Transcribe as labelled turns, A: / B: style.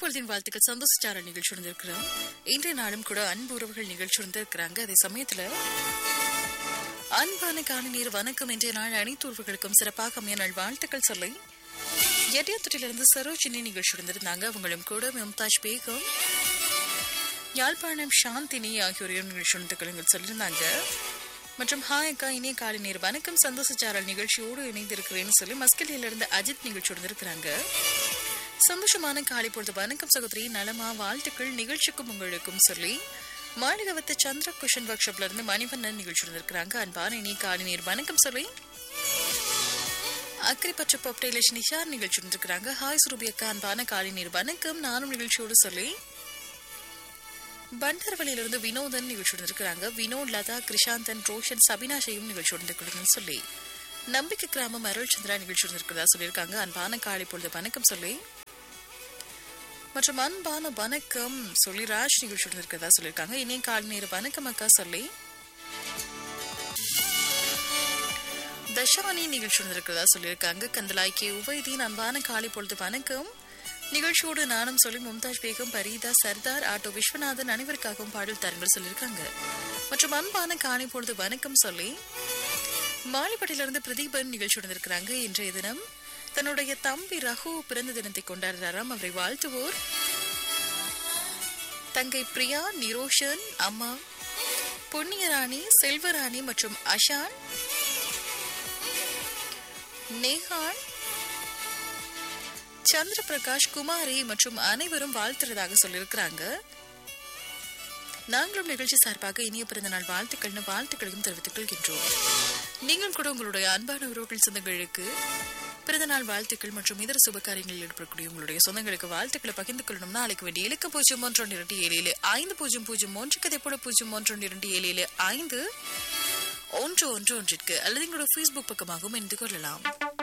A: பொழுதின் வாழ்த்துக்கள் சந்தோஷார நிகழ்ச்சி இருந்திருக்கிறோம் இன்றைய நாளும் கூட அன்பு உறவுகள் நிகழ்ச்சி இருந்திருக்கிறாங்க அதே சமயத்துல அன்பான காணி நீர் வணக்கம் இன்றைய நாள் அனைத்து உறவுகளுக்கும் சிறப்பாக அமைய நாள் வாழ்த்துக்கள் சொல்லி எட்டியத்துறையிலிருந்து சரோஜினி நிகழ்ச்சி இருந்திருந்தாங்க அவங்களும் கூட மும்தாஜ் பேகம் யாழ்ப்பாணம் சாந்தினி ஆகியோரையும் நிகழ்ச்சி இருந்துக்கள் சொல்லியிருந்தாங்க மற்றும் ஹாய் அக்கா இனிய காலை நேர் வணக்கம் சந்தோஷச்சாரல் நிகழ்ச்சியோடு இணைந்திருக்கிறேன்னு சொல்லி மஸ்கலியிலிருந்து அஜித் நிகழ்ச்சி இருந்திருக்கிறாங்க சந்தோஷமான காலை பொழுது வணக்கம் சகோதரி நலமா வாழ்த்துக்கள் நிகழ்ச்சிக்கும் உங்களுக்கும் சொல்லி மாளிகவத்து சந்திர குஷன் ஒர்க் ஷாப்ல இருந்து மணிவண்ணன் நிகழ்ச்சி இருந்திருக்கிறாங்க அன்பான இனி காலை நேர் வணக்கம் சொல்லி அக்கரைப்பற்ற பாப்டேலேஷ் நிஷார் நிகழ்ச்சி இருந்திருக்கிறாங்க ஹாய் சுரூபி அக்கா அன்பான காலை நேர் வணக்கம் நானும் நிகழ்ச்சியோடு சொல்லி பண்டர்வழியிலிருந்து வினோதன் நிகழ்ச்சி இருந்திருக்கிறாங்க வினோத் லதா கிருஷாந்தன் ரோஷன் சபினாஷையும் நிகழ்ச்சி இருந்திருக்கிறதுன்னு சொல்லி நம்பிக்கை கிராமம் அருள் சந்திரா நிகழ்ச்சி இருந்திருக்கிறதா சொல்லியிருக்காங்க அன்பான காலை பொழுது வணக்கம் சொல்லி மற்றும் அன்பான வணக்கம் சொல்லி ராஜ் நிகழ்ச்சி இருந்திருக்கிறதா சொல்லியிருக்காங்க இனிய காலை நேர வணக்கம் அக்கா சொல்லி தஷானி நிகழ்ச்சி இருந்திருக்கிறதா சொல்லியிருக்காங்க கந்தலாய் கே உவைதீன் அன்பான காலை பொழுது வணக்கம் நிகழ்ச்சியோடு நானும் சொல்லி மும்தாஜ் பேகம் பரீதா சர்தார் ஆட்டோ விஸ்வநாதன் அனைவருக்காகவும் பாடல் தரங்கள் சொல்லியிருக்காங்க மற்றும் அன்பான காலை பொழுது வணக்கம் சொல்லி மாலிப்பட்டிலிருந்து பிரதீபன் நிகழ்ச்சி நடந்திருக்கிறாங்க இன்றைய தினம் தன்னுடைய தம்பி ரகு பிறந்த தினத்தை கொண்டாடுறாராம் அவரை வாழ்த்துவோர் தங்கை பிரியா நிரோஷன் அம்மா புண்ணியராணி செல்வராணி மற்றும் அஷான் நேஹான் சந்திர பிரகாஷ் குமாரி மற்றும் அனைவரும் வாழ்த்துறதாக சொல்லியிருக்கிறாங்க நாங்களும் நிகழ்ச்சி சார்பாக இனிய பிறந்த நாள் வாழ்த்துக்கள்னு வாழ்த்துக்களையும் தெரிவித்துக் கொள்கின்றோம் நீங்கள் கூட உங்களுடைய அன்பான உறவுகள் சொந்தங்களுக்கு பிறந்த நாள் வாழ்த்துக்கள் மற்றும் இதர சுப காரியங்களில் ஈடுபடக்கூடிய உங்களுடைய சொந்தங்களுக்கு வாழ்த்துக்களை பகிர்ந்து கொள்ளணும்னா அழைக்க வேண்டிய இலக்க பூஜ்ஜியம் ஒன்று இரண்டு ஏழு ஏழு ஐந்து பூஜ்ஜியம் பூஜ்ஜியம் ஒன்று கதை போல பூஜ்ஜியம் ஒன்று இரண்டு ஏழு ஏழு ஐந்து ஒன்று ஒன்று ஒன்றிற்கு அல்லது எங்களோட ஃபேஸ்புக் பக்கமாகவும் இணைந்து கொள்ளலாம்